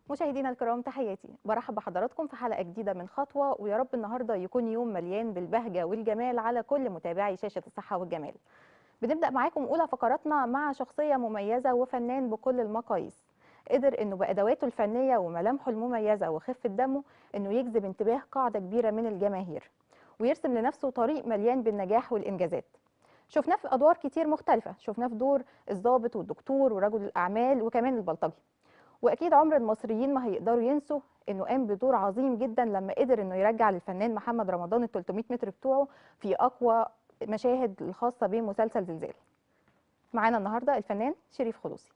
مشاهدينا الكرام تحياتي برحب بحضراتكم في حلقة جديدة من خطوة ويا رب النهاردة يكون يوم مليان بالبهجة والجمال على كل متابعي شاشة الصحة والجمال بنبدأ معاكم أولى فقراتنا مع شخصية مميزة وفنان بكل المقاييس قدر انه بادواته الفنيه وملامحه المميزه وخفه دمه انه يجذب انتباه قاعده كبيره من الجماهير ويرسم لنفسه طريق مليان بالنجاح والانجازات شفناه في ادوار كتير مختلفه شفناه في دور الضابط والدكتور ورجل الاعمال وكمان البلطجي واكيد عمر المصريين ما هيقدروا ينسوا انه قام بدور عظيم جدا لما قدر انه يرجع للفنان محمد رمضان ال 300 متر بتوعه في اقوى مشاهد الخاصه بمسلسل زلزال معانا النهارده الفنان شريف خلوصي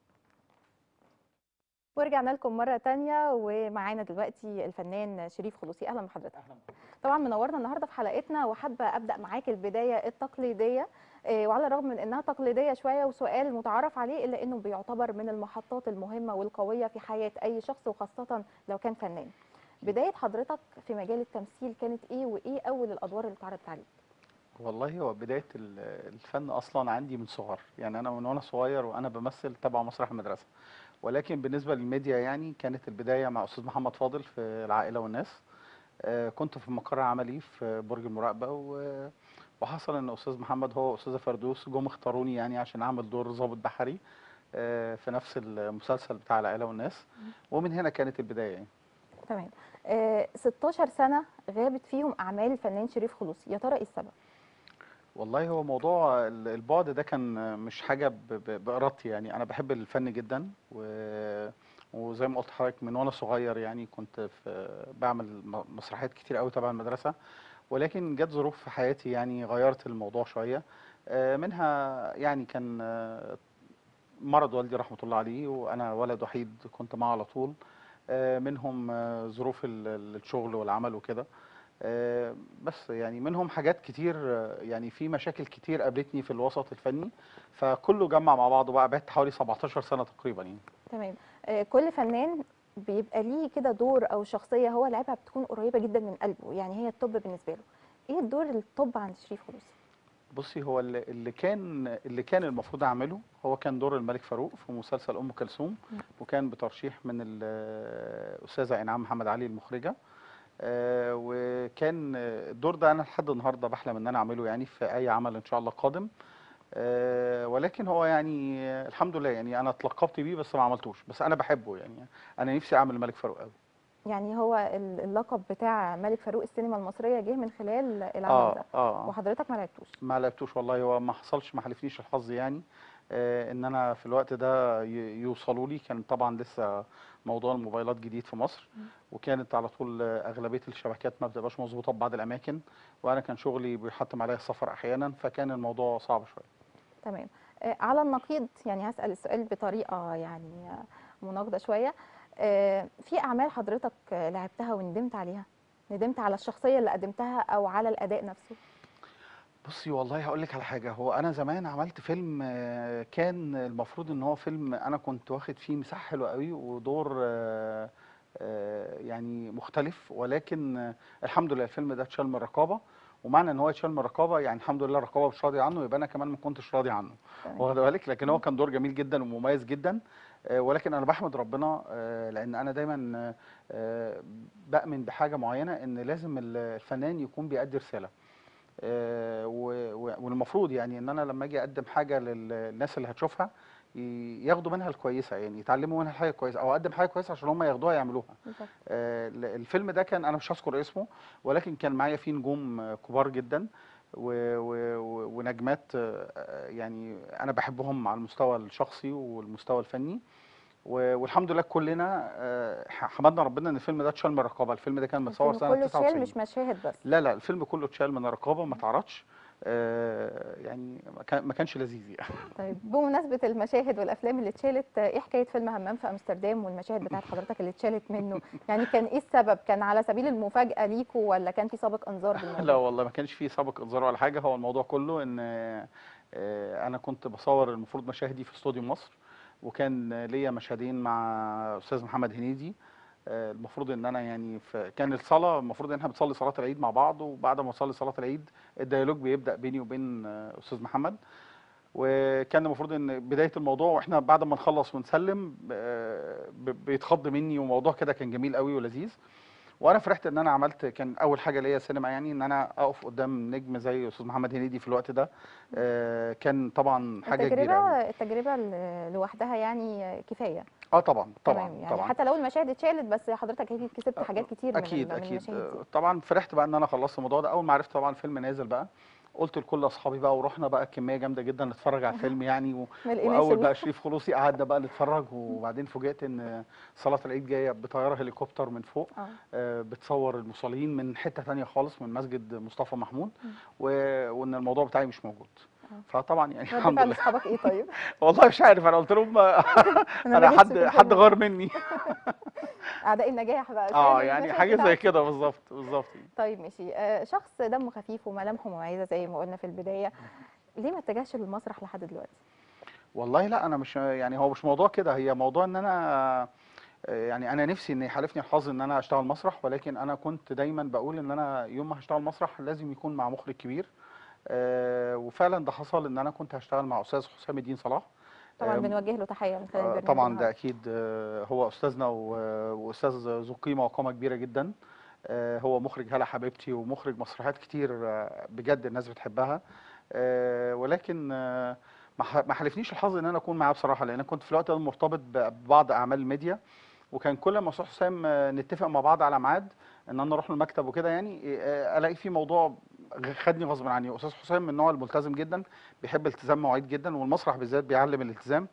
ورجعنا لكم مرة تانية ومعانا دلوقتي الفنان شريف خلوصي أهلا بحضرتك اهلا طبعا منورنا النهاردة في حلقتنا وحابة أبدأ معاك البداية التقليدية إيه، وعلى الرغم من أنها تقليدية شوية وسؤال متعارف عليه إلا أنه بيعتبر من المحطات المهمة والقوية في حياة أي شخص وخاصة لو كان فنان بداية حضرتك في مجال التمثيل كانت إيه وإيه أول الأدوار اللي اتعرضت عليك؟ والله هو بدايه ال- الفن اصلا عندي من صغر يعني انا من وانا صغير وانا بمثل تبع مسرح المدرسه ولكن بالنسبه للميديا يعني كانت البدايه مع استاذ محمد فاضل في العائله والناس آه، كنت في مقر عملي في برج المراقبه و- وحصل ان استاذ محمد هو واستاذه فردوس جم اختاروني يعني عشان اعمل دور ضابط بحري آه، في نفس المسلسل بتاع العائله والناس ومن هنا كانت البدايه يعني تمام آه 16 سنة غابت فيهم أعمال الفنان شريف خلوصي يا ترى إيه السبب؟ والله هو موضوع ال- البعد ده كان مش حاجة ب- ب- بإرادتي يعني أنا بحب الفن جدا و... وزي ما قلت لحضرتك من وأنا صغير يعني كنت في بعمل م- مسرحيات كتير قوي تبع المدرسة ولكن جت ظروف في حياتي يعني غيرت الموضوع شوية آه، منها يعني كان آه، مرض والدي رحمة الله عليه وأنا ولد وحيد كنت معه على طول آه، منهم آه، ظروف ال- ال- الشغل والعمل وكده آه، بس يعني منهم حاجات كتير آه، يعني في مشاكل كتير قابلتني في الوسط الفني فكله جمع مع بعضه بقى بعدت حوالي 17 سنة تقريبا يعني تمام آه كل فنان بيبقى ليه كده دور أو شخصية هو لعبها بتكون قريبة جدا من قلبه يعني هي الطب بالنسبة له إيه الدور الطب عند شريف خلوصي؟ بصي هو اللي اللي كان اللي كان المفروض اعمله هو كان دور الملك فاروق في مسلسل ام كلثوم مم. وكان بترشيح من الاستاذه انعام محمد علي المخرجه آه، وكان آه، الدور ده انا لحد النهارده بحلم ان انا اعمله يعني في اي عمل ان شاء الله قادم آه، ولكن هو يعني آه، الحمد لله يعني انا اتلقبت بيه بس ما عملتوش بس انا بحبه يعني انا نفسي اعمل الملك فاروق قوي يعني هو ال- اللقب بتاع ملك فاروق السينما المصرية جه من خلال العمل اه ده اه وحضرتك ما لعبتوش ما لعبتوش والله هو ما حصلش ما حلفنيش الحظ يعني آه ان انا في الوقت ده ي- يوصلوا لي كان طبعا لسه موضوع الموبايلات جديد في مصر مم. وكانت على طول آه، اغلبيه الشبكات ما بتبقاش مظبوطه في بعض الاماكن وانا كان شغلي بيحتم عليا السفر احيانا فكان الموضوع صعب شويه تمام آه على النقيض يعني هسأل السؤال بطريقة يعني آه، مناقضة شوية آه في أعمال حضرتك آه، لعبتها وندمت عليها ندمت على الشخصية اللي قدمتها أو على الأداء نفسه بصي والله هقول لك على حاجه هو انا زمان عملت فيلم آه، كان المفروض ان هو فيلم انا كنت واخد فيه مساحه حلوه قوي ودور آه، آه، يعني مختلف ولكن آه، الحمد لله الفيلم ده اتشال من الرقابه ومعنى ان هو اتشال من الرقابه يعني الحمد لله الرقابه مش راضيه عنه يبقى انا كمان ما كنتش راضي عنه تمام. واخد بالك لكن هو كان دور جميل جدا ومميز جدا آه، ولكن انا بحمد ربنا آه، لان انا دايما آه، آه، بامن بحاجه معينه ان لازم ال- الفنان يكون بيأدي رساله آه، و- و- والمفروض يعني ان انا لما اجي اقدم حاجه للناس اللي هتشوفها ي- ياخدوا منها الكويسه يعني يتعلموا منها الحاجه الكويسه او اقدم حاجه كويسه عشان هم ياخدوها يعملوها بالظبط. آه، ال- الفيلم ده كان انا مش هذكر اسمه ولكن كان معايا فيه نجوم آه، كبار جدا و- و- و- ونجمات آه، آه، يعني انا بحبهم على المستوى الشخصي والمستوى الفني و- والحمد لله كلنا آه، ح- حمدنا ربنا ان الفيلم ده اتشال من الرقابه الفيلم ده كان متصور الفيلم سنه كله اتشال 99 مش مشاهد بس لا لا الفيلم كله اتشال من الرقابه ما اتعرضش آه، يعني ما كان- ما كانش لذيذ يعني طيب بمناسبة المشاهد والأفلام اللي اتشالت آه، إيه حكاية فيلم همام في أمستردام والمشاهد بتاعت حضرتك اللي اتشالت منه يعني كان إيه السبب كان على سبيل المفاجأة ليكوا ولا كان في سابق إنذار بالموضوع لا والله ما كانش فيه سابق انذار ولا حاجه هو الموضوع كله ان آه، انا كنت بصور المفروض مشاهدي في استوديو مصر وكان ليا مشهدين مع استاذ محمد هنيدي آه، المفروض ان انا يعني في كان الصلاه المفروض ان احنا بنصلي صلاه العيد مع بعض وبعد ما نصلي صلاه العيد الديالوج بيبدا بيني وبين آه، استاذ محمد وكان المفروض ان بدايه الموضوع واحنا بعد ما نخلص ونسلم آه، ب- بيتخض مني وموضوع كده كان جميل قوي ولذيذ وانا فرحت ان انا عملت كان اول حاجه ليا سينما يعني ان انا اقف قدام نجم زي استاذ محمد هنيدي في الوقت ده آه، كان طبعا حاجه كبيره التجربه قوي التجربه ل- لوحدها يعني كفايه اه طبعا طبعا تمام يعني طبعا حتى لو المشاهد اتشالت بس حضرتك اكيد كسبت حاجات كتير من اكيد ال- من اكيد المشاهد دي آه، طبعا فرحت بقى ان انا خلصت الموضوع ده اول ما عرفت طبعا الفيلم نازل بقى قلت لكل اصحابي بقى ورحنا بقى كميه جامده جدا نتفرج على الفيلم يعني و... ما لقيناش واول ال- بقى شريف خلوصي قعدنا بقى نتفرج وبعدين فوجئت ان صلاه العيد جايه بطياره هليكوبتر من فوق اه آه، بتصور المصلين من حته تانية خالص من مسجد مصطفى محمود مم. و... وان الموضوع بتاعي مش موجود آه. فطبعا يعني رد الحمد فعل لله اصحابك ايه طيب؟ والله مش عارف انا قلت لهم آه، ما انا جيتش حد في حد الفيلم. غار مني اعداء النجاح بقى اه شايل يعني المشهد حاجه زي بتاعك. كده بالظبط بالظبط طيب ماشي آه، شخص دمه خفيف وملامحه مميزه زي ما قلنا في البدايه ليه ما اتجهش للمسرح لحد دلوقتي؟ والله لا انا مش يعني هو مش موضوع كده هي موضوع ان انا يعني انا نفسي ان يحالفني الحظ ان انا اشتغل مسرح ولكن انا كنت دايما بقول ان انا يوم ما هشتغل مسرح لازم يكون مع مخرج كبير آه، وفعلا ده حصل ان انا كنت هشتغل مع استاذ حسام الدين صلاح طبعا آم، بنوجه له تحيه من خلال آه، البرنامج طبعا ده النهاردة. اكيد آه، هو استاذنا و- واستاذ ذو قيمه وقامه كبيره جدا آه، هو مخرج هلا حبيبتي ومخرج مسرحيات كتير آه، بجد الناس بتحبها آه، ولكن آه، ما ح- ما حالفنيش الحظ ان انا اكون معاه بصراحه لان انا كنت في الوقت ده مرتبط ب- ببعض اعمال الميديا وكان كل ما استاذ حسام آه، نتفق مع بعض على ميعاد ان انا اروح المكتب وكده يعني آه، الاقي في موضوع خدني غصب عني استاذ حسام من النوع الملتزم جدا بيحب التزام مواعيد جدا والمسرح بالذات بيعلم الالتزام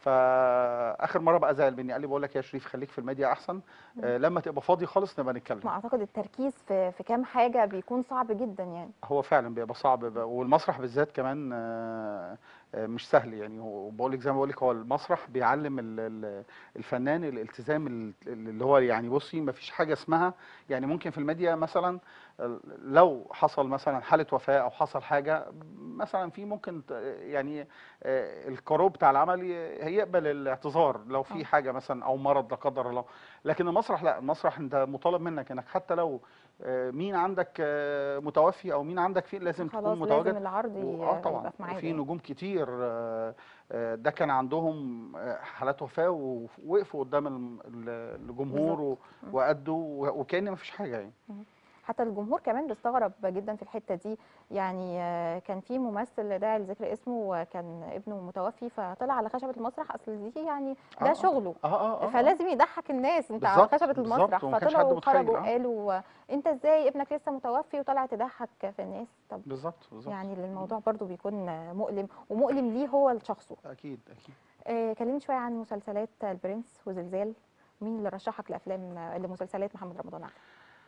فاخر مره بقى زعل مني قال لي بقول لك يا شريف خليك في الميديا احسن آه، لما تبقى فاضي خالص نبقى نتكلم ما اعتقد التركيز في في كام حاجه بيكون صعب جدا يعني هو فعلا بيبقى صعب بقى- والمسرح بالذات كمان آه، آه، مش سهل يعني هو بقول لك زي ما بقول لك هو المسرح بيعلم ال- ال- الفنان الالتزام ال- اللي هو يعني بصي ما فيش حاجه اسمها يعني ممكن في الميديا مثلا آه، لو حصل مثلا حاله وفاه او حصل حاجه مثلا في ممكن ت- يعني آه، القارو بتاع العمل ي- هيقبل الاعتذار لو آه. في حاجه مثلا او مرض لا قدر الله لكن المسرح لا المسرح انت مطالب منك انك حتى لو آه، مين عندك آه، متوفي او مين عندك فيه لازم خلاص تكون متواجد لازم العرض ي- و- اه طبعا يبقى في ميعاده وفي يعني. نجوم كتير آه، آه، ده كان عندهم آه، حالات وفاه ووقفوا قدام الم- ال- الجمهور و- بالظبط. وأدوا و- وكأن ما فيش حاجه يعني حتى الجمهور كمان بيستغرب جدا في الحته دي يعني آه، كان في ممثل داعي لذكر اسمه وكان ابنه متوفي فطلع على خشبه المسرح اصل دي يعني آه، ده آه. شغله اه اه آه، آه. فلازم يضحك الناس انت على بالظبط، خشبه بالظبط، المسرح وما كانش حد فطلعوا متخيل، وخرجوا آه. قالوا انت ازاي ابنك لسه متوفي وطالع تضحك في الناس طب بالظبط بالظبط يعني الموضوع برضو بيكون مؤلم ومؤلم ليه هو لشخصه اكيد اكيد آه، كلمني شويه عن مسلسلات البرنس وزلزال مين اللي رشحك لافلام لمسلسلات محمد رمضان عادل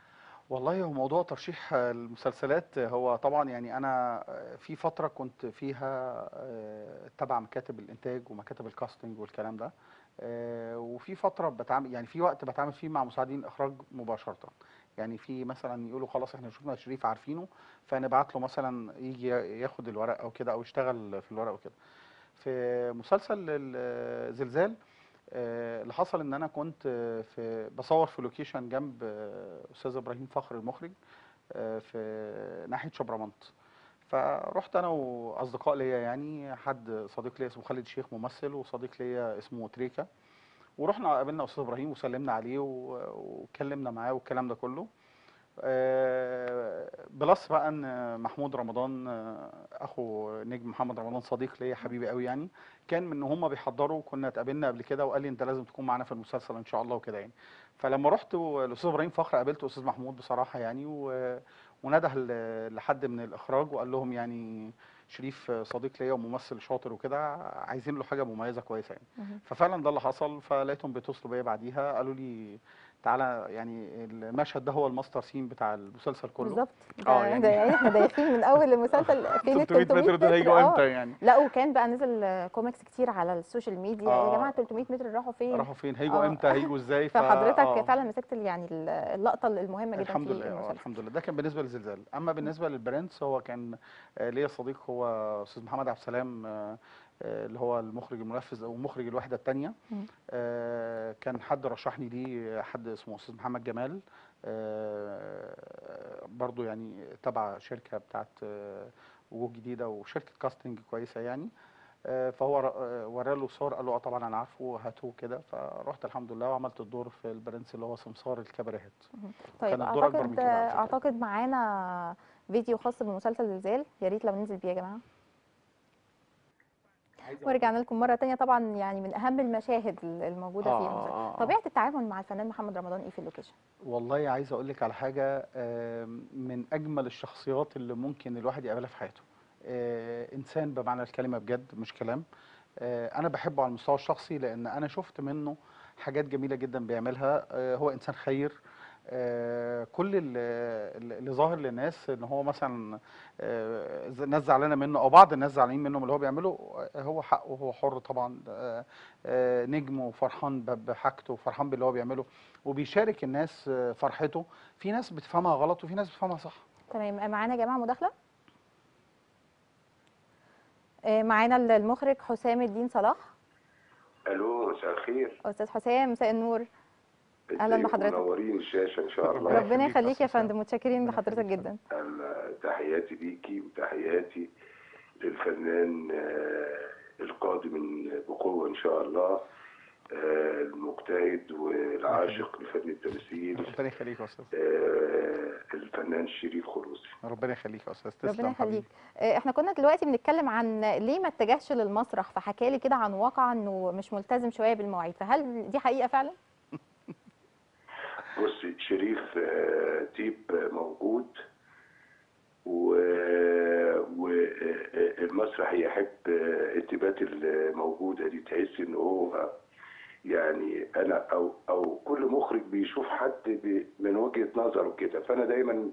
والله هو موضوع ترشيح المسلسلات هو طبعا يعني انا في فتره كنت فيها آه، تبع مكاتب الانتاج ومكاتب الكاستنج والكلام ده آه، وفي فتره بتعامل يعني في وقت بتعامل فيه مع مساعدين اخراج مباشره يعني في مثلا يقولوا خلاص احنا شفنا شريف عارفينه فنبعت له مثلا يجي ياخد الورق او كده او يشتغل في الورق وكده في مسلسل الزلزال آه، اللي حصل ان انا كنت آه، في بصور في لوكيشن جنب آه، استاذ ابراهيم فخر المخرج آه، في ناحيه شبرمنت فرحت انا واصدقاء ليا يعني حد صديق ليا اسمه خالد شيخ ممثل وصديق ليا اسمه تريكا ورحنا قابلنا استاذ ابراهيم وسلمنا عليه و- واتكلمنا معاه والكلام ده كله آه، بلس بقى ان محمود رمضان آه، اخو نجم محمد رمضان صديق ليا حبيبي قوي يعني كان من هم بيحضروا كنا اتقابلنا قبل كده وقال لي انت لازم تكون معانا في المسلسل ان شاء الله وكده يعني فلما رحت الاستاذ ابراهيم فخر قابلت استاذ محمود بصراحه يعني و... ونده ل- لحد من الاخراج وقال لهم يعني شريف صديق ليا وممثل شاطر وكده عايزين له حاجه مميزه كويسه يعني مهم. ففعلا ده اللي حصل فلقيتهم بيتصلوا بيا بعديها قالوا لي تعالى يعني المشهد ده هو الماستر سين بتاع المسلسل كله بالظبط ده, آه، يعني- ده يعني احنا دايخين من اول المسلسل فين ال 300 متر دول هيجوا آه. امتى يعني لا وكان بقى نزل كوميكس كتير على السوشيال ميديا يا آه. جماعه 300 متر راحوا فين راحوا فين هيجوا آه. امتى هيجوا ازاي ف- فحضرتك آه. فعلا مسكت ال- يعني ال- اللقطه المهمه جدا الحمد في لله آه، المسلسل الحمد لله ده كان بالنسبه للزلزال اما بالنسبه للبرنس هو كان آه، ليا صديق هو استاذ محمد عبد السلام آه، آه، اللي هو المخرج المنفذ او مخرج الوحده الثانيه مم. كان حد رشحني ليه حد اسمه استاذ محمد جمال آه، برضو يعني تبع شركه بتاعت آه، وجوه جديده وشركه كاستنج كويسه يعني آه، فهو ر- آه، وراله صور قال له اه طبعا انا عارفه هاتوه كده فرحت الحمد لله وعملت الدور في البرنس اللي هو سمسار الكباريهات طيب كان الدور أكبر من اعتقد كده على فكرة. اعتقد معانا فيديو خاص بمسلسل زلزال يا ريت لو ننزل بيه يا جماعه ورجعنا لكم مره تانية طبعا يعني من اهم المشاهد الموجوده آه، في آه، المسلسل آه، آه. طبيعه التعامل مع الفنان محمد رمضان ايه في اللوكيشن والله عايز اقول لك على حاجه آم، من اجمل الشخصيات اللي ممكن الواحد يقابلها في حياته آه، انسان بمعنى الكلمه بجد مش كلام آه، انا بحبه على المستوى الشخصي لان انا شفت منه حاجات جميله جدا بيعملها آه، هو انسان خير آه، كل اللي, اللي ظاهر للناس ان هو مثلا آه، ز- ناس زعلانه منه او بعض الناس زعلانين منه من اللي هو بيعمله آه، هو حقه هو حر طبعا آه، آه، نجم وفرحان ب- بحاجته وفرحان باللي هو بيعمله وبيشارك الناس آه، فرحته في ناس بتفهمها غلط وفي ناس بتفهمها صح تمام معانا يا جماعه مداخله آه، معانا المخرج حسام الدين صلاح الو مساء الخير استاذ حسام مساء النور أهلاً ازيكم؟ بحضرتك. منورين الشاشه ان شاء ربنا الله ربنا يخليك يخليك يا أستاذ حسام. فندم متشكرين ربنا لحضرتك يخليك جدا ال- تحياتي ليكي وتحياتي للفنان آه، القادم بقوه ان شاء الله آه، المجتهد والعاشق لفن التمثيل ربنا يخليك يا استاذ آه، الفنان شريف خلوصي ربنا يخليك يا استاذ تسلم ربنا حبيبي. يخليك آه، احنا كنا دلوقتي بنتكلم عن ليه ما اتجهش للمسرح فحكى لي كده عن واقع انه مش ملتزم شويه بالمواعيد فهل دي حقيقه فعلا بص شريف آه، تيب موجود والمسرح يحب آه، التيبات الموجوده دي تحس ان هو يعني انا او او كل مخرج بيشوف حد ب- من وجهه نظره كده فانا دايما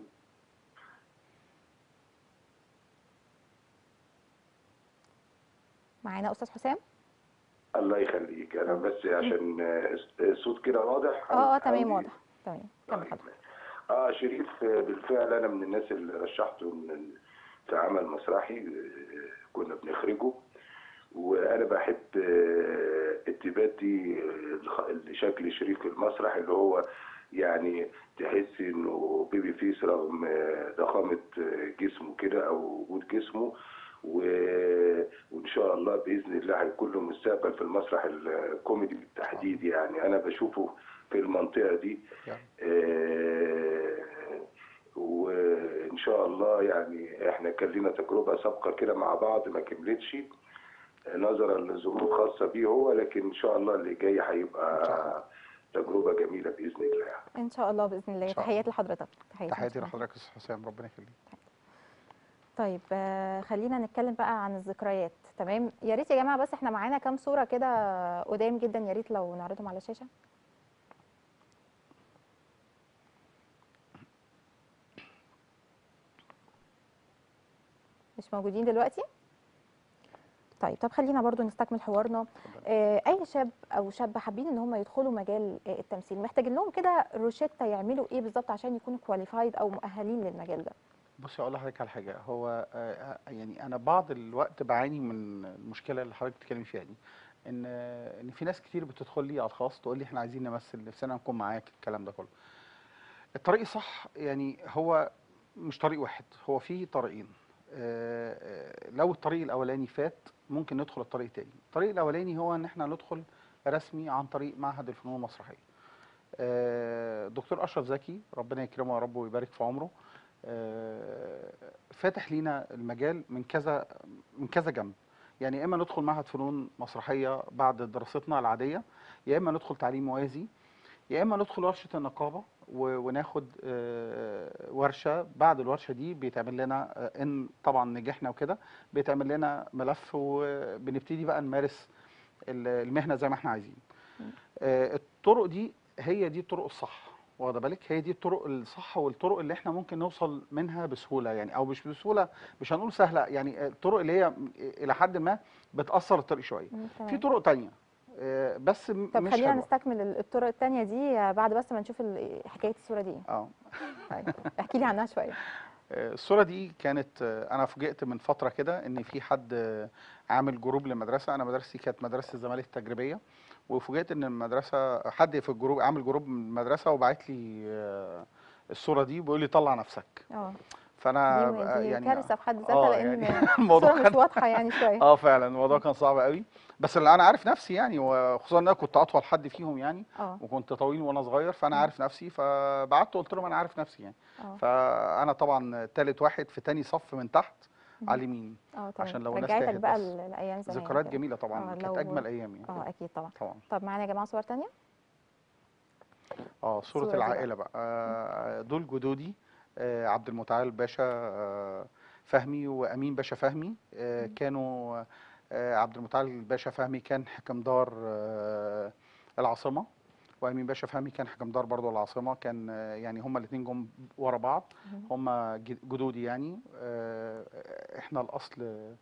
معانا استاذ حسام الله يخليك انا بس عشان آه، الصوت كده واضح اه اه تمام حاولي- واضح تمام كمل حضرتك اه شريف آه، بالفعل انا من الناس اللي رشحته من في عمل مسرحي آه، كنا بنخرجه وانا بحب آه، التبات دي آه، الخ- شكل شريف في المسرح اللي هو يعني تحس انه بيبي فيس رغم آه، ضخامه آه، جسمه كده او وجود جسمه و- وان شاء الله باذن الله هيكون له مستقبل في المسرح الكوميدي بالتحديد يعني انا بشوفه في المنطقه دي يعني آه، وان شاء الله يعني احنا كان لنا تجربه سابقه كده مع بعض ما كملتش نظرا لظروف خاصه بيه هو لكن ان شاء الله اللي جاي هيبقى تجربه جميله باذن الله ان شاء الله باذن الله إن شاء تحياتي لحضرتك تحياتي لحضرتك. لحضرتك يا استاذ حسام ربنا يخليك طيب آه، خلينا نتكلم بقى عن الذكريات تمام يا ريت يا جماعه بس احنا معانا كام صوره كده قدام جدا يا ريت لو نعرضهم على الشاشه مش موجودين دلوقتي طيب طب خلينا برضو نستكمل حوارنا آه، اي شاب او شابه حابين ان هم يدخلوا مجال آه، التمثيل محتاجين لهم كده روشته يعملوا ايه بالظبط عشان يكونوا كواليفايد او مؤهلين للمجال ده بصي اقول لحضرتك على حاجه هو آه، يعني انا بعض الوقت بعاني من المشكله اللي حضرتك بتتكلمي فيها دي ان آه، ان في ناس كتير بتدخل لي على الخاص تقول لي احنا عايزين نمثل نفسنا نكون معاك الكلام ده كله الطريق الصح يعني هو مش طريق واحد هو في طريقين آه، آه، لو الطريق الاولاني فات ممكن ندخل الطريق التاني الطريق الاولاني هو ان احنا ندخل رسمي عن طريق معهد الفنون المسرحيه آه، دكتور اشرف زكي ربنا يكرمه يا رب ويبارك في عمره آه، فاتح لينا المجال من كذا من كذا جنب يعني يا اما ندخل معهد فنون مسرحيه بعد دراستنا العاديه يا اما ندخل تعليم موازي يا اما ندخل ورشه النقابه و- وناخد آه، ورشه بعد الورشه دي بيتعمل لنا آه، ان طبعا نجحنا وكده بيتعمل لنا ملف وبنبتدي بقى نمارس ال- المهنه زي ما احنا عايزين آه، الطرق دي هي دي الطرق الصح واخده بالك هي دي الطرق الصح والطرق اللي احنا ممكن نوصل منها بسهوله يعني او مش بسهوله مش هنقول سهله يعني الطرق اللي هي الى حد ما بتاثر الطريق شويه مم، في تمام. طرق تانية آه، بس م- طب مش خلينا حلوه نستكمل ال- الطرق التانية دي آه، بعد بس ما نشوف ال- حكاية الصورة دي اه طيب احكي لي عنها شوية آه، الصورة دي كانت آه، أنا فوجئت من فترة كده إن في حد آه، عامل جروب لمدرسة أنا مدرستي كانت مدرسة الزمالك التجريبية وفوجئت إن المدرسة حد في الجروب عامل جروب من المدرسة وبعت لي آه، الصورة دي بيقول لي طلع نفسك اه فانا دي, بقى دي يعني كارثه في حد ذاتها اه لان يعني الموضوع الصوره مش كان واضحه يعني شويه اه فعلا الموضوع كان صعب قوي بس اللي انا عارف نفسي يعني وخصوصا ان انا كنت اطول حد فيهم يعني اه وكنت طويل وانا صغير فانا مم. عارف نفسي فبعت قلت لهم انا عارف نفسي يعني اه فانا طبعا تالت واحد في تاني صف من تحت مم. على اليمين اه تمام عشان لو الناس رجعتك تاهت بقى بس. ل- لايام زمان ذكريات كده. جميله طبعا آه، كانت لو- اجمل ايام يعني اه اكيد طبعا طبعا طب معانا يا جماعه صور تانية اه الصورة صورة دي بقى. العائلة بقى آه، دول جدودي آه، عبد المتعال باشا آه، فهمي وأمين باشا فهمي آه، مم. كانوا آه، عبد المتعال باشا فهمي كان حكمدار آه، العاصمة وأمين باشا فهمي كان حكمدار برضو العاصمة كان آه، يعني هما الاتنين جم ورا بعض مم. هما ج- جدودي يعني آه، احنا الأصل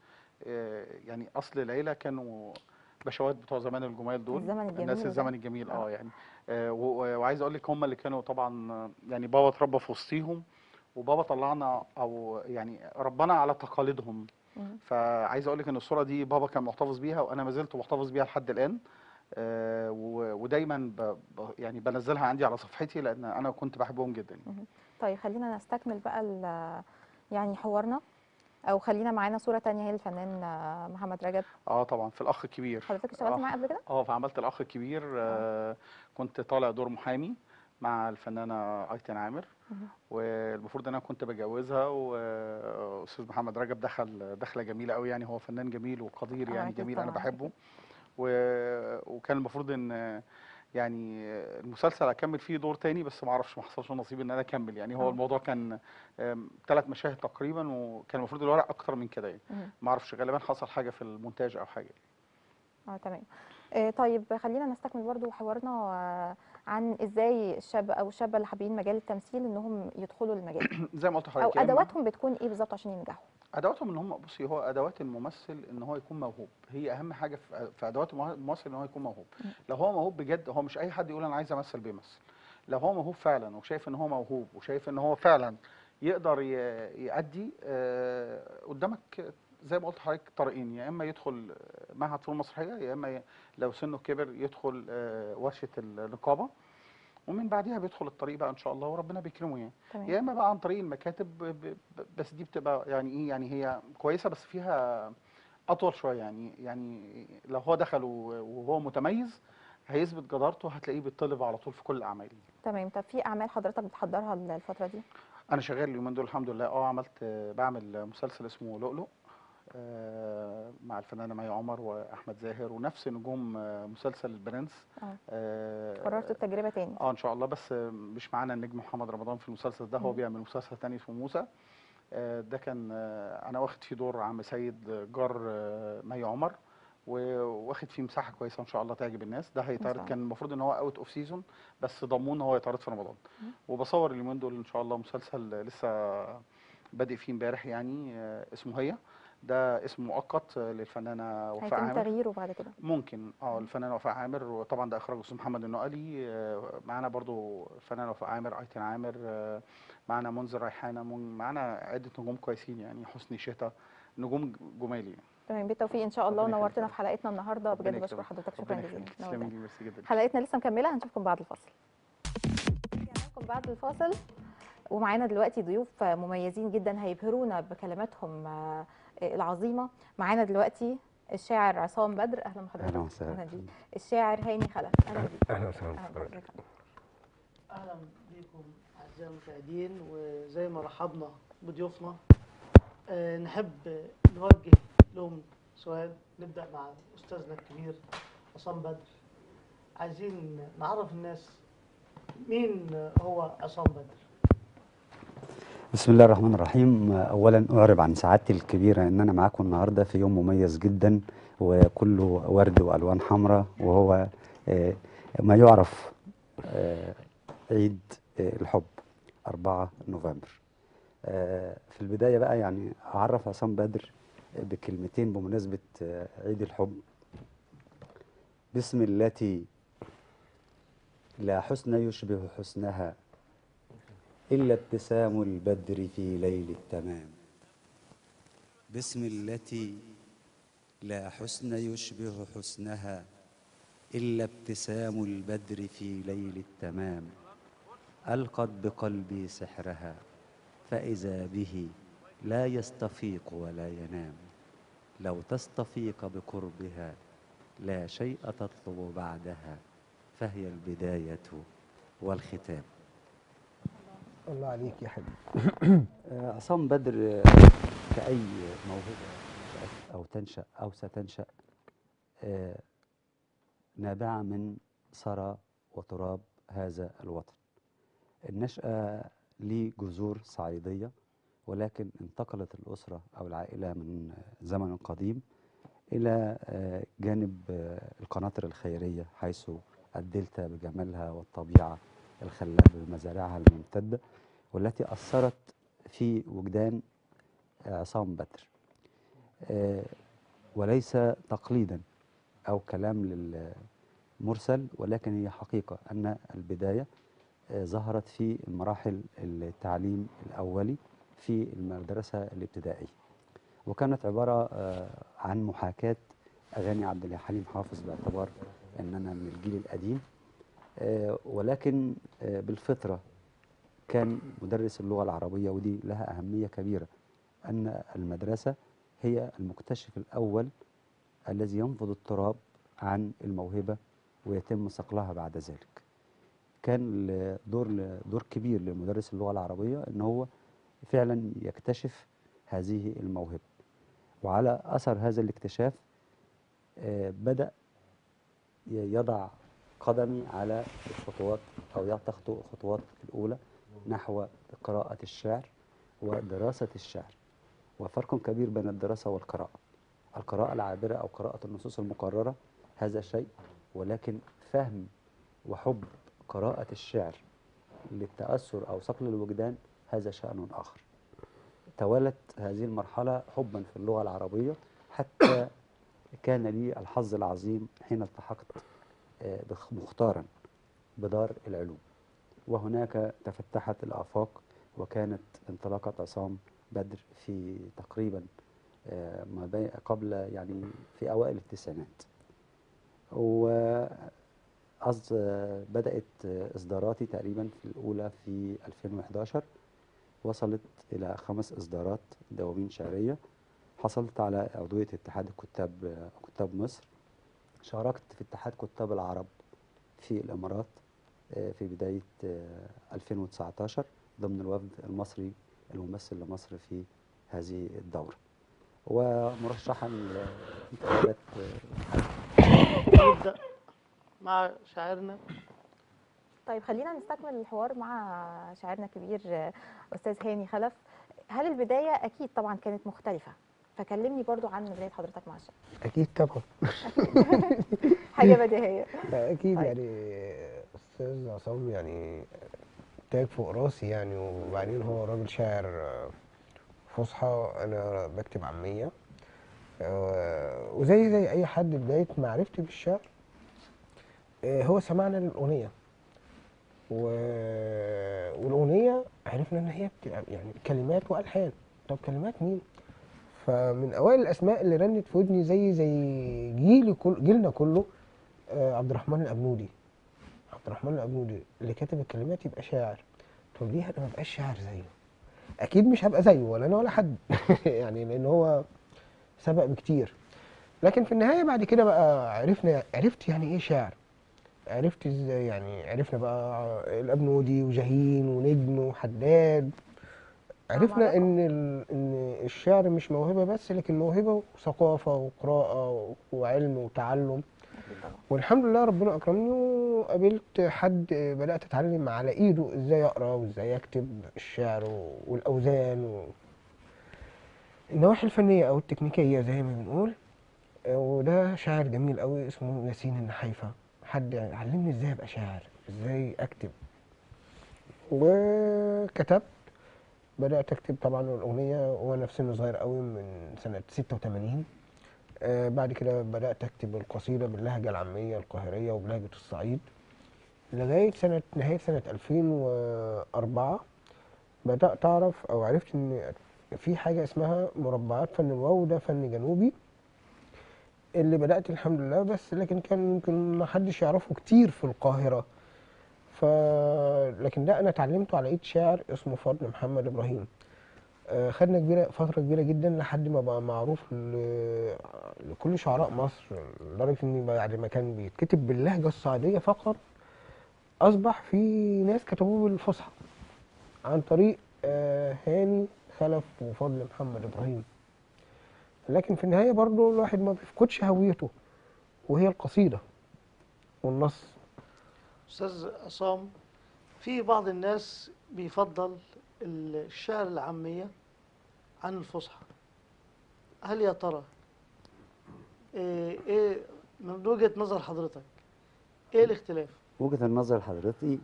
آه، يعني أصل العيلة كانوا باشوات بتوع زمان الجمال دول الزمن الجميل الناس ده. الزمن الجميل آه. اه يعني آه، و- و- وعايز اقول لك هم اللي كانوا طبعا آه، يعني بابا اتربى في وسطيهم وبابا طلعنا او يعني ربنا على تقاليدهم مم. فعايز اقول لك ان الصوره دي بابا كان محتفظ بيها وانا ما زلت محتفظ بيها لحد الان آه، و- ودايما ب ب- يعني بنزلها عندي على صفحتي لان انا كنت بحبهم جدا يعني. طيب خلينا نستكمل بقى ال- يعني حوارنا او خلينا معانا صوره تانية هي الفنان آه، محمد رجب اه طبعا في الاخ الكبير حضرتك اشتغلت آه. معاه قبل كده اه فعملت الاخ الكبير آه كنت طالع دور محامي مع الفنانه ايتن عامر مهم. والمفروض ان انا كنت بجوزها واستاذ محمد رجب دخل دخله جميله قوي يعني هو فنان جميل وقدير آه، يعني أكيد جميل انا طبعاً. بحبه و... وكان المفروض ان يعني المسلسل اكمل فيه دور تاني بس ما اعرفش ما حصلش نصيب ان انا اكمل يعني هو آه. الموضوع كان ثلاث مشاهد تقريبا وكان المفروض الورق اكتر من كده يعني مهم. ما اعرفش غالبا حصل حاجه في المونتاج او حاجه اه تمام آه، طيب خلينا نستكمل برضو حوارنا آه، عن ازاي الشاب او الشابه اللي حابين مجال التمثيل انهم يدخلوا المجال زي ما قلت او لحضرتك يا إما- ادواتهم بتكون ايه بالظبط عشان ينجحوا ادواتهم ان هم بصي هو ادوات الممثل ان هو يكون موهوب هي اهم حاجه في في ادوات المه- الممثل ان هو يكون موهوب مم. لو هو موهوب بجد هو مش اي حد يقول انا عايز امثل بيمثل لو هو موهوب فعلا وشايف ان هو موهوب وشايف ان هو فعلا يقدر ي- يأدي آه، قدامك زي ما قلت لحضرتك طريقين يا اما يدخل معهد فنون مسرحيه يا اما ي- لو سنه كبر يدخل آه، ورشه النقابه ومن بعدها بيدخل الطريق بقى ان شاء الله وربنا بيكرمه يعني يا تمام اما بقى عن طريق المكاتب ب- ب- بس دي بتبقى يعني ايه يعني هي كويسه بس فيها اطول شويه يعني يعني لو هو دخل و- وهو متميز هيثبت جدارته هتلاقيه بيطلب على طول في كل الاعمال تمام طب في اعمال حضرتك بتحضرها الفتره دي انا شغال اليومين دول الحمد لله اه عملت بعمل مسلسل اسمه لؤلؤ آه، مع الفنانه مي عمر واحمد زاهر ونفس نجوم آه، مسلسل البرنس اه آه، قررت التجربه تاني اه ان شاء الله بس مش معانا النجم محمد رمضان في المسلسل ده هو مم. بيعمل مسلسل تاني اسمه موسى آه، ده كان آه، انا واخد فيه دور عم سيد آه، جار آه، مي عمر وواخد فيه مساحه كويسه ان شاء الله تعجب الناس ده شاء هيتعرض الله. كان المفروض ان هو اوت اوف سيزون بس ضموه ان هو يتعرض في رمضان مم. وبصور اليومين دول ان شاء الله مسلسل آه، لسه بادئ فيه امبارح يعني آه، اسمه هي ده اسم مؤقت آه، للفنانه وفاء هيتم عامر تغييره بعد كده ممكن اه الفنانه وفاء عامر وطبعا ده اخراج الاستاذ محمد النقلي آه، معانا برضو الفنانه وفاء عامر ايتن عامر آه، معانا منذر ريحانه من- معانا عده نجوم كويسين يعني حسني شتا نجوم جمالي يعني. تمام بالتوفيق ان شاء الله ربنا ونورتنا يخليك. في حلقتنا النهارده ربنا بجد بشكر يكرمك. حضرتك شكرا ربنا جزيلا يخليك نورتنا. تسلمي لي ميرسي جدا حلقتنا لسه مكمله هنشوفكم بعد الفاصل رجعنا لكم بعد الفاصل ومعانا دلوقتي ضيوف مميزين جدا هيبهرونا بكلماتهم آه، العظيمه معانا دلوقتي الشاعر عصام بدر اهلا بحضرتك اهلا وسهلا اهلا بيك الشاعر هاني خلف اهلا بيك اهلا وسهلا اهلا بحضرتك. بحضرتك اهلا بكم اعزائي المشاهدين وزي ما رحبنا بضيوفنا آه، نحب نوجه لهم سؤال نبدا مع استاذنا الكبير عصام بدر عايزين نعرف الناس مين هو عصام بدر بسم الله الرحمن الرحيم اولا اعرب عن سعادتي الكبيره ان انا معاكم النهارده في يوم مميز جدا وكله ورد والوان حمراء وهو آه، ما يعرف آه، عيد آه، الحب 4 نوفمبر آه، في البدايه بقى يعني اعرف عصام بدر بكلمتين بمناسبه آه، عيد الحب بسم التي لا حسن يشبه حسنها إلا ابتسام البدر في ليل التمام باسم التي لا حسن يشبه حسنها إلا ابتسام البدر في ليل التمام ألقت بقلبي سحرها فإذا به لا يستفيق ولا ينام لو تستفيق بقربها لا شيء تطلب بعدها فهي البداية والختام الله عليك يا حبيبي آه، عصام بدر آه، كأي موهبة نشأت أو تنشأ أو ستنشأ آه، نابعة من ثرى وتراب هذا الوطن النشأة ليه جذور صعيدية ولكن انتقلت الأسرة أو العائلة من زمن قديم إلى آه، جانب آه، القناطر الخيرية حيث الدلتا بجمالها والطبيعة الخلابة بمزارعها الممتدة والتي أثرت في وجدان عصام بدر آه، وليس تقليدا أو كلام للمرسل ولكن هي حقيقة أن البداية آه، ظهرت في مراحل التعليم الأولي في المدرسة الابتدائية وكانت عبارة آه، عن محاكاة أغاني عبد الحليم حافظ باعتبار أن أنا من الجيل القديم آه، ولكن آه، بالفطرة كان مدرس اللغة العربية ودي لها أهمية كبيرة أن المدرسة هي المكتشف الأول الذي ينفض التراب عن الموهبة ويتم صقلها بعد ذلك كان ل- دور ل- دور كبير لمدرس اللغة العربية أن هو فعلا يكتشف هذه الموهبة وعلى أثر هذا الاكتشاف آه، بدأ ي- يضع قدمي على الخطوات أو تخطو الخطوات الأولى نحو قراءة الشعر ودراسة الشعر وفرق كبير بين الدراسة والقراءة القراءة العابرة أو قراءة النصوص المقررة هذا شيء ولكن فهم وحب قراءة الشعر للتأثر أو صقل الوجدان هذا شأن آخر توالت هذه المرحلة حبا في اللغة العربية حتى كان لي الحظ العظيم حين التحقت آه، بخ- مختارا بدار العلوم وهناك تفتحت الآفاق وكانت انطلاقة عصام بدر في تقريبا آه، ما بين قبل يعني في أوائل التسعينات و أص- بدأت إصداراتي تقريبا في الأولى في 2011 وصلت إلى خمس إصدارات دواوين شعرية حصلت على عضوية اتحاد الكتاب كتاب مصر شاركت في اتحاد كتاب العرب في الإمارات آه، في بداية آه، 2019 ضمن الوفد المصري الممثل لمصر في هذه الدورة ومرشحا لانتخابات آه، نبدأ مع شاعرنا طيب خلينا نستكمل الحوار مع شاعرنا الكبير آه، استاذ هاني خلف هل البدايه اكيد طبعا كانت مختلفه فكلمني برضو عن بدايه حضرتك مع الشعر اكيد طبعا حاجه بديهيه لا اكيد طيب. يعني استاذ عصام يعني تاج فوق راسي يعني وبعدين هو راجل شاعر آه، فصحى انا بكتب عاميه آه، وزي زي اي حد بدايه معرفتي بالشعر آه، هو سمعنا للاغنيه و... والاغنيه عرفنا ان هي بتبقى يعني كلمات والحان طب كلمات مين فمن اوائل الاسماء اللي رنت في ودني زي زي جيلي كل جيلنا كله آه، عبد الرحمن الابنودي عبد الرحمن الابنودي اللي كاتب الكلمات يبقى شاعر طب ليه انا ما بقاش شاعر زيه اكيد مش هبقى زيه ولا انا ولا حد يعني لان هو سبق بكتير لكن في النهايه بعد كده بقى عرفنا عرفت يعني ايه شعر عرفت ازاي يعني عرفنا بقى الابنودي وجاهين ونجم وحداد عرفنا معركة. ان ال- ان الشعر مش موهبه بس لكن موهبه وثقافه وقراءه وعلم وتعلم أكيد طبعا والحمد لله ربنا اكرمني وقابلت حد بدات اتعلم على ايده ازاي اقرا وازاي اكتب الشعر و- والاوزان و... النواحي الفنيه او التكنيكيه زي ما بنقول آه، وده شاعر جميل قوي اسمه ياسين النحيفه حد علمني ازاي ابقى شاعر ازاي اكتب وكتبت بدات اكتب طبعا الاغنيه وانا في سن صغير قوي من سنه 86 آه، بعد كده بدأت أكتب القصيدة باللهجة العامية القاهرية وبلهجة الصعيد لغاية سنة نهاية سنة 2004 بدأت أعرف أو عرفت إن في حاجة اسمها مربعات فن الواو وده فن جنوبي اللي بدأت الحمد لله بس لكن كان يمكن ما حدش يعرفه كتير في القاهرة ف لكن ده انا اتعلمته على ايد شاعر اسمه فضل محمد ابراهيم آه، خدنا كبيره فتره كبيره جدا لحد ما بقى معروف ل... لكل شعراء مصر لدرجه ان بعد ما كان بيتكتب باللهجه الصعيديه فقط اصبح في ناس كتبوه بالفصحى عن طريق آه، هاني خلف وفضل محمد ابراهيم لكن في النهايه برضه الواحد ما بيفقدش هويته وهي القصيده والنص استاذ عصام في بعض الناس بيفضل الشعر العامية عن الفصحى هل يا ترى ايه, إيه من وجهة نظر حضرتك ايه الاختلاف وجهة النظر حضرتي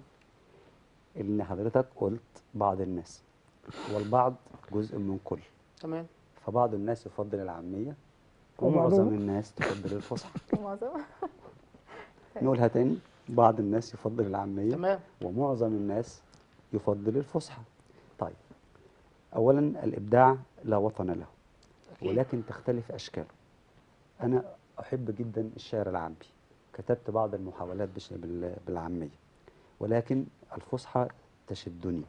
ان حضرتك قلت بعض الناس والبعض جزء من كل تمام فبعض الناس يفضل العامية وبعضهم- ومعظم الناس تفضل الفصحى معظم نقولها تاني بعض الناس يفضل العامية تمام ومعظم الناس يفضل الفصحى طيب أولا الإبداع لا وطن له أكيد. ولكن تختلف أشكاله أنا أحب جدا الشعر العامي كتبت بعض المحاولات بش- بال- بالعامية ولكن الفصحى تشدني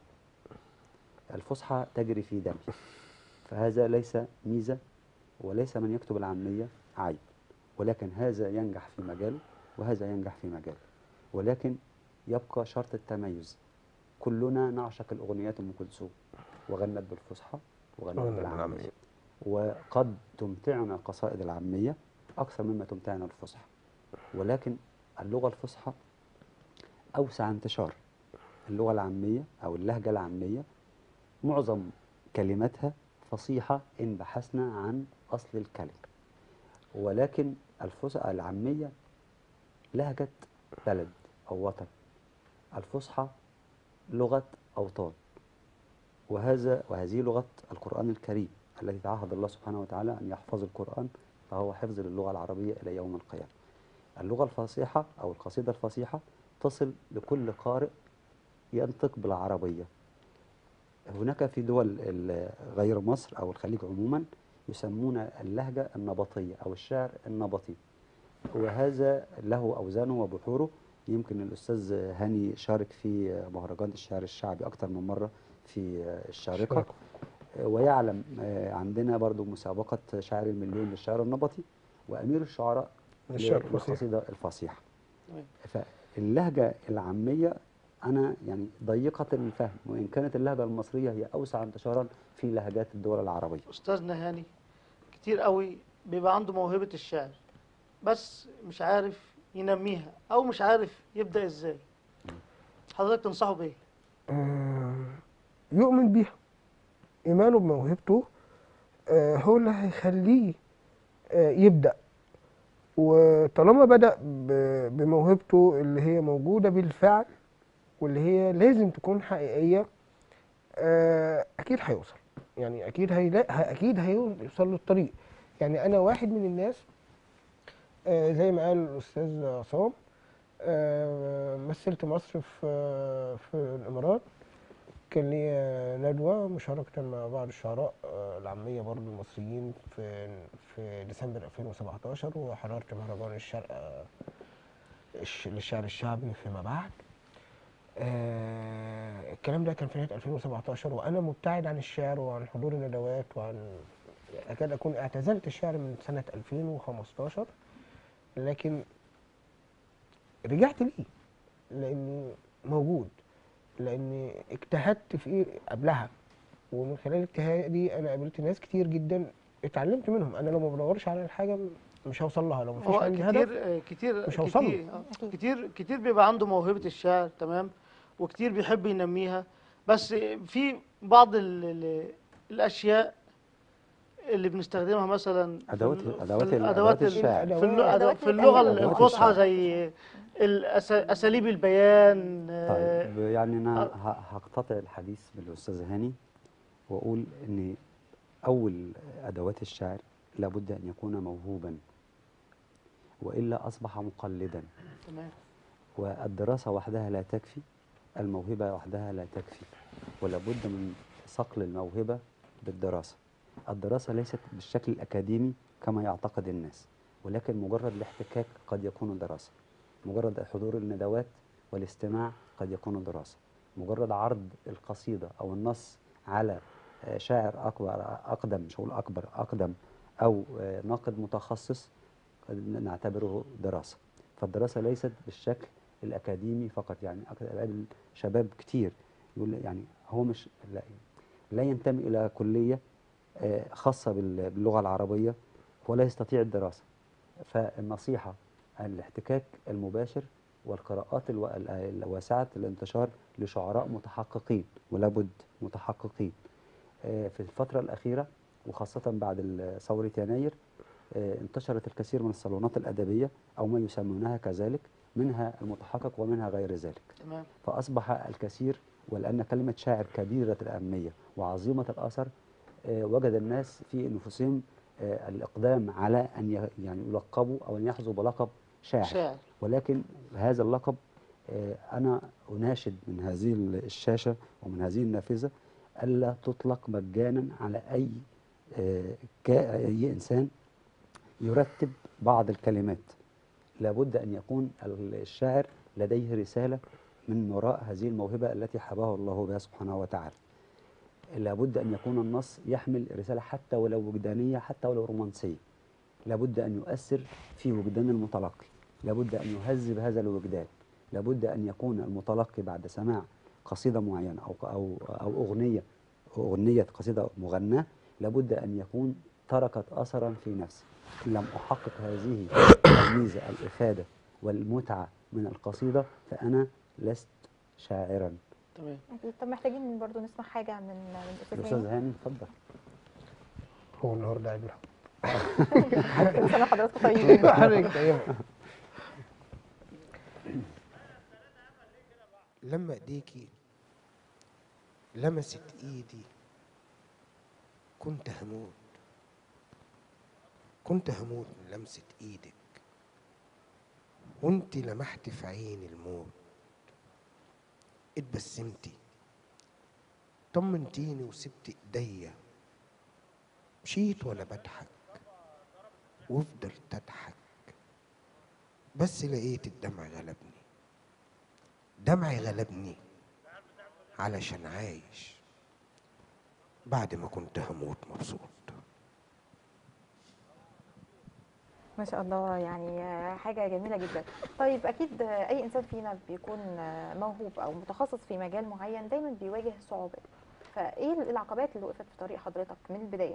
الفصحى تجري في دمي فهذا ليس ميزة وليس من يكتب العامية عيب ولكن هذا ينجح في مجاله وهذا ينجح في مجاله ولكن يبقى شرط التميز كلنا نعشق الأغنيات أم كلثوم وغنت بالفصحى وغنت وغنت بالعامية بالعامية. وقد تمتعنا القصائد العامية أكثر مما تمتعنا الفصحى ولكن اللغة الفصحى أوسع انتشار اللغة العامية أو اللهجة العامية معظم كلماتها فصيحة إن بحثنا عن أصل الكلمة ولكن الفصحى العامية لهجة بلد أو وطن الفصحى لغة أوطان وهذا وهذه لغة القرآن الكريم التي تعهد الله سبحانه وتعالى أن يحفظ القرآن فهو حفظ للغة العربية إلى يوم القيامة اللغة الفصيحة أو القصيدة الفصيحة تصل لكل قارئ ينطق بالعربية هناك في دول ال- غير مصر أو الخليج عموما يسمون اللهجة النبطية أو الشعر النبطي وهذا له أوزانه وبحوره يمكن الأستاذ هاني شارك في مهرجان الشعر الشعبي أكثر من مرة في الشارقة الشارقة. ويعلم آه، عندنا برضو مسابقة شاعر المليون للشعر النبطي وأمير الشعراء للشعر الفصيح. للقصيدة الفصيحة تمام. فاللهجة العامية أنا يعني ضيقة الفهم وإن كانت اللهجة المصرية هي أوسع انتشارا في لهجات الدول العربية استاذنا هاني كتير قوي بيبقى عنده موهبة الشعر بس مش عارف ينميها او مش عارف يبدأ ازاي حضرتك تنصحه بايه آه، يؤمن بيها إيمانه بموهبته آه، هو اللي هيخليه آه، يبدأ وطالما بدأ ب- بموهبته اللي هي موجودة بالفعل واللي هي لازم تكون حقيقية آه، أكيد هيوصل يعني أكيد هيلاقي أكيد هيوصل للطريق يعني أنا واحد من الناس آه، زي ما قال الأستاذ عصام آه، مثلت مصر في في الإمارات كان ليا ندوة مشاركة مع بعض الشعراء آه، العامية برضو المصريين في في ديسمبر 2017 وحضرت مهرجان الشرق آه، الش- للشعر الشعبي فيما بعد آه، الكلام ده كان في نهاية 2017 وأنا مبتعد عن الشعر وعن حضور الندوات وعن أكاد أكون اعتزلت الشعر من سنة 2015 لكن رجعت ليه لأنه موجود لاني اجتهدت في ايه قبلها ومن خلال اجتهادي انا قابلت ناس كتير جدا اتعلمت منهم انا لو ما بدورش على الحاجه مش هوصل لها لو مفيش هو عندي هدف كتير آه، كتير مش هوصل له. كتير آه، كتير كتير بيبقى عنده موهبة الشعر تمام وكتير بيحب ينميها بس في بعض ال ال الاشياء اللي بنستخدمها مثلا في أدوات- ال- في أدوات ال- الأدوات أدوات ال- الشعر. في الل- أدوات في اللغة التعبير. الفصحى أدوات زي الأس- اساليب البيان آه، طيب يعني أنا آه. ه- هقتطع الحديث بالأستاذ هاني وأقول إن أول أدوات الشعر لابد أن يكون موهوبا وإلا أصبح مقلدا تمام والدراسة وحدها لا تكفي الموهبة وحدها لا تكفي ولابد من صقل الموهبة بالدراسة الدراسة ليست بالشكل الأكاديمي كما يعتقد الناس ولكن مجرد الاحتكاك قد يكون دراسة مجرد حضور الندوات والاستماع قد يكون دراسة مجرد عرض القصيدة أو النص على آه، شاعر أكبر أقدم مش هقول أكبر أقدم أو آه، ناقد متخصص قد نعتبره دراسة فالدراسة ليست بالشكل الأكاديمي فقط يعني أك- أقابل شباب كتير يقول لي يعني هو مش لا, لا ينتمي إلى كلية آه، خاصة بال- باللغة العربية ولا يستطيع الدراسة فالنصيحة الاحتكاك المباشر والقراءات الو- ال- الواسعة الانتشار لشعراء متحققين ولابد متحققين آه، في الفترة الأخيرة وخاصة بعد ال- ثورة يناير آه، انتشرت الكثير من الصالونات الأدبية أو ما يسمونها كذلك منها المتحقق ومنها غير ذلك تمام فأصبح الكثير ولأن كلمة شاعر كبيرة الأهمية وعظيمة الأثر آه، وجد الناس في نفوسهم آه، الإقدام على أن ي- يعني يلقبوا أو أن يحظوا بلقب شاعر شاعر ولكن هذا اللقب آه، أنا أناشد من هذه الشاشة ومن هذه النافذة ألا تطلق مجانا على أي آه، كا- أي إنسان يرتب بعض الكلمات لابد أن يكون الشاعر لديه رسالة من وراء هذه الموهبة التي حباه الله بها سبحانه وتعالى لابد أن يكون النص يحمل رسالة حتى ولو وجدانية حتى ولو رومانسية لابد أن يؤثر في وجدان المتلقي لابد أن يهذب هذا الوجدان لابد أن يكون المتلقي بعد سماع قصيدة معينة أو أو أو أغنية أغنية قصيدة مغناة لابد أن يكون تركت أثرا في نفسه إن لم أحقق هذه الميزة الإفادة والمتعة من القصيدة فأنا لست شاعرا تمام أكيد. طب محتاجين برضو نسمع حاجة من من الأستاذ الأستاذ هاني هاني اتفضل هو النهارده عيد الحب كل سنة وحضراتكم طيبين حضرتك طيبة لما ايديكي لمست ايدي كنت هموت كنت هموت من لمسة ايدك وانت لمحت في عيني الموت اتبسمتي طمنتيني وسبت ايديا مشيت وانا بضحك وفضلت اضحك بس لقيت الدمع غلبني دمعي غلبني علشان عايش بعد ما كنت هموت مبسوط ما شاء الله يعني آه، حاجة جميلة جدا طيب أكيد آه، أي إنسان فينا بيكون آه، موهوب أو متخصص في مجال معين دايما بيواجه صعوبات فإيه العقبات اللي وقفت في طريق حضرتك من البداية؟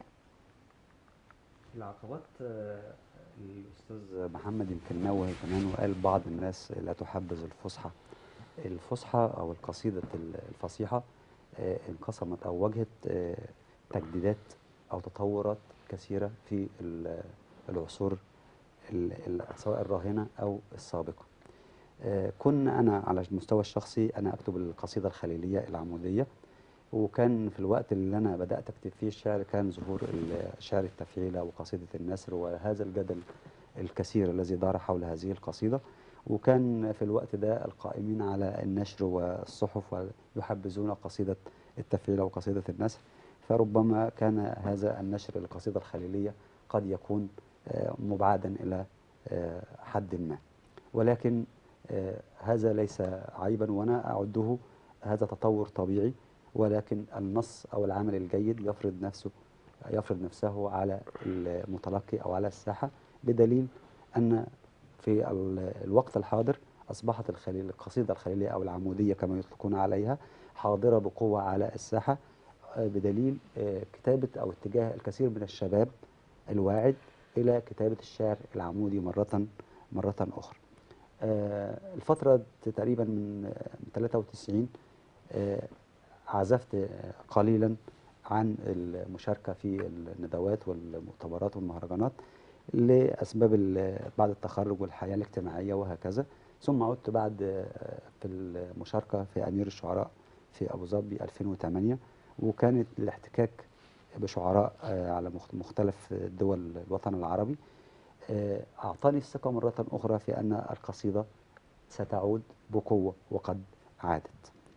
العقبات آه، الأستاذ محمد يمكن نوه كمان وقال بعض الناس لا تحبذ الفصحى الفصحى أو القصيدة الفصيحة آه، انقسمت أو واجهت آه، تجديدات أو تطورات كثيرة في ال- العصور ال- ال- سواء الراهنة أو السابقة آه، كنا أنا على المستوى الشخصي أنا أكتب القصيدة الخليلية العمودية وكان في الوقت اللي أنا بدأت أكتب فيه الشعر كان ظهور ال- شعر التفعيلة وقصيدة النسر وهذا الجدل الكثير الذي دار حول هذه القصيدة وكان في الوقت ده القائمين على النشر والصحف ويحبذون قصيدة التفعيلة وقصيدة النسر فربما كان هذا النشر للقصيدة الخليلية قد يكون آه، مبعدا إلى آه، حد ما ولكن آه، هذا ليس عيبا وأنا أعده هذا تطور طبيعي ولكن النص أو العمل الجيد يفرض نفسه يفرض نفسه على المتلقي أو على الساحة بدليل أن في ال- الوقت الحاضر أصبحت الخليل القصيدة الخليلية أو العمودية كما يطلقون عليها حاضرة بقوة على الساحة آه، بدليل آه، كتابة أو اتجاه الكثير من الشباب الواعد إلى كتابة الشعر العمودي مرة مرة أخرى آه، الفترة تقريبا من آه، من 93 آه، عزفت آه، قليلا عن المشاركة في الندوات والمؤتمرات والمهرجانات لأسباب ال- بعد التخرج والحياة الاجتماعية وهكذا ثم عدت بعد آه، في المشاركة في أمير الشعراء في أبو ظبي 2008 وكانت الاحتكاك بشعراء آه، على مخت- مختلف دول الوطن العربي آه، أعطاني الثقة مرة أخرى في أن القصيدة ستعود بقوة وقد عادت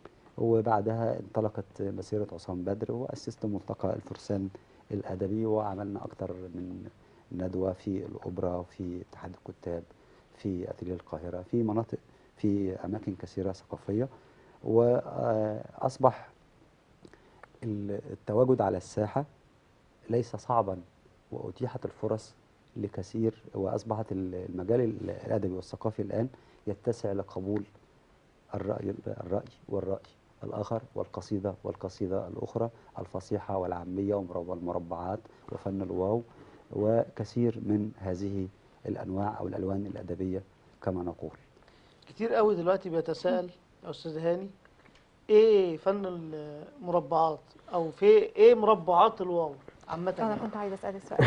وبعدها انطلقت مسيرة عصام بدر وأسست ملتقى الفرسان الأدبي وعملنا أكثر من ندوة في الأوبرا في اتحاد الكتاب في أتيليه القاهرة في مناطق في أماكن كثيرة ثقافية وأصبح التواجد على الساحة ليس صعبا وأتيحت الفرص لكثير وأصبحت المجال الأدبي والثقافي الآن يتسع لقبول الرأي الرأي والرأي الآخر والقصيدة والقصيدة الأخرى الفصيحة والعامية والمربعات وفن الواو وكثير من هذه الأنواع أو الألوان الأدبية كما نقول كتير قوي دلوقتي بيتساءل يا استاذ هاني ايه فن المربعات او في ايه مربعات الواو عامه انا يعني. كنت عايزه اسال السؤال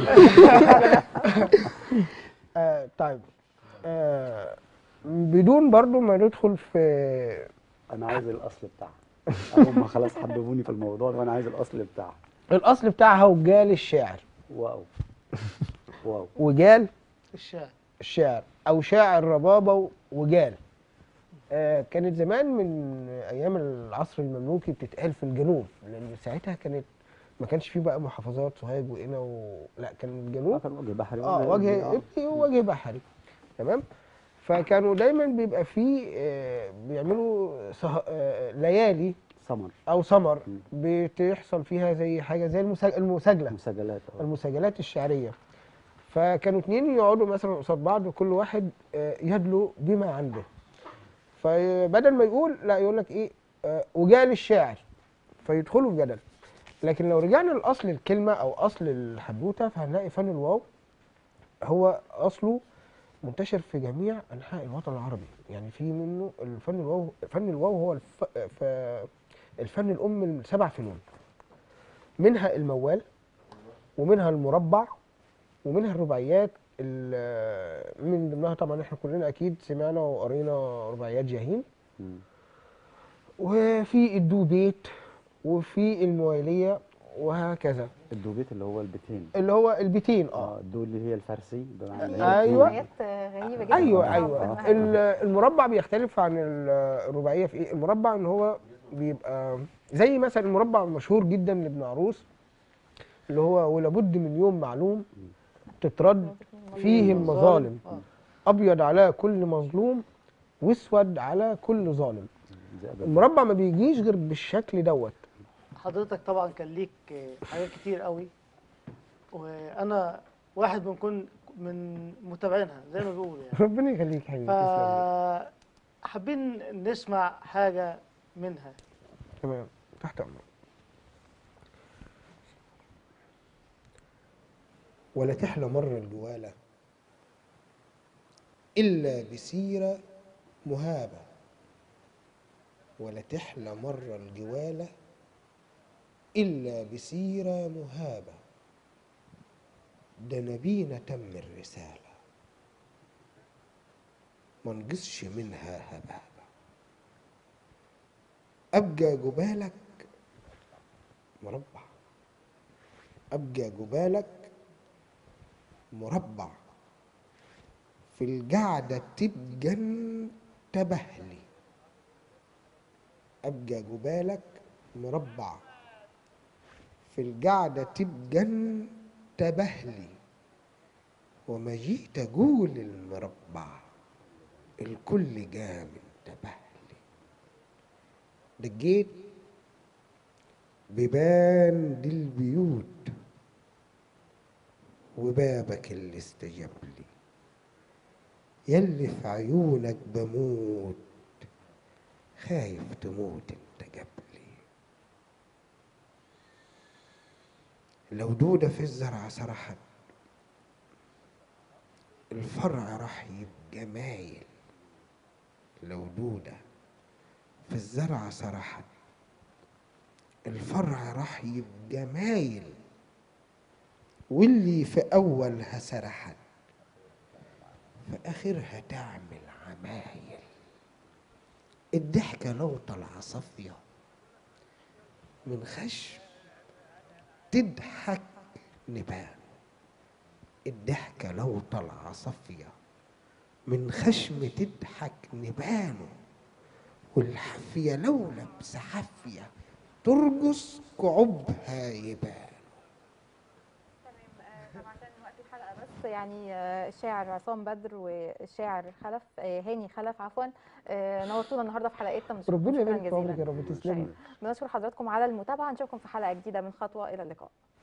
آه طيب آه بدون برضو ما ندخل في أنا عايز الأصل بتاعها هم خلاص حببوني في الموضوع ده وأنا عايز الأصل بتاعها الأصل بتاعها وجال الشاعر واو واو وجال الشعر الشاعر أو شاعر ربابة وجال آه كانت زمان من أيام العصر المملوكي بتتقال في الجنوب لأن ساعتها كانت ما كانش فيه بقى محافظات سوهاج وقنا و... لا كان الجنوب كان وجه بحري اه وجه ابني ووجه بحري تمام فكانوا دايما بيبقى فيه آه بيعملوا سه... آه ليالي سمر او سمر مم. بتحصل فيها زي حاجه زي المسج... المساجله مسجلات آه. المسجلات الشعريه فكانوا اتنين يقعدوا مثلا قصاد بعض وكل واحد آه، يدلو بما عنده فبدل ما يقول لا يقول لك ايه آه، وجال الشاعر فيدخلوا في جدل لكن لو رجعنا لاصل الكلمه او اصل الحدوته فهنلاقي فن الواو هو اصله منتشر في جميع انحاء الوطن العربي يعني في منه الفن الواو فن الواو هو الف... ف... الفن الام السبع فنون منها الموال ومنها المربع ومنها الرباعيات ال- من ضمنها طبعا احنا كلنا اكيد سمعنا وقرينا رباعيات جاهين مم. وفي الدوبيت وفي المواليه وهكذا الدوبيت اللي هو البيتين اللي هو البيتين اه اه الدو اللي هي الفارسي بمعنى إن هي أيوة. حاجات غريبه جدا ايوه آه، ايوه فنها. ال- المربع بيختلف عن ال- الرباعيه في ايه المربع ان هو بيبقى زي مثلا المربع المشهور جدا لابن عروس اللي هو ولابد من يوم معلوم تترد فيه المظالم آه. ابيض على كل مظلوم واسود على كل ظالم زي أبد. المربع ما بيجيش غير بالشكل دوت حضرتك طبعا كان ليك آه، حاجات كتير قوي وانا واحد من كن من متابعينها زي ما بيقولوا يعني ربنا يخليك حبيبي تسلم فحابين نسمع حاجه منها تمام تحت امرك ولا تحلى مر الجوالة إلا بسيرة مهابة ولا تحلى مر الجوالة إلا بسيرة مهابة ده نبينا تم الرسالة ما نقصش منها هبابة أبقى جبالك مربع أبقى جبالك مربع في القعدة تبقى انت بهلي أبقى جبالك مربع في القعدة تبقى انت بهلي وما جيت أقول المربع الكل قام انت بهلي دقيت بيبان دي البيوت وبابك اللي استجاب لي يلي في عيونك بموت خايف تموت انت قبلي لو دودة في الزرع سرحت الفرع راح يبقى مايل لو دودة في الزرع سرحت الفرع راح يبقى مايل واللي في أولها سرحت في آخرها تعمل عمايل الضحكة لو طلع صافية من خشم تضحك نبان الضحكة لو طلع صافية من خشم تضحك نبانه والحفية لو لبس حفية ترقص كعبها يبان طب عشان وقت الحلقه بس يعني آه، الشاعر عصام بدر والشاعر خلف آه، هاني خلف عفوا آه، نورتونا النهارده في حلقتنا بنشكركم ربنا شكراً يبارك في جزيلاً. عمرك يا رب تسلمي بنشكر حضراتكم على المتابعه نشوفكم في حلقه جديده من خطوه الى اللقاء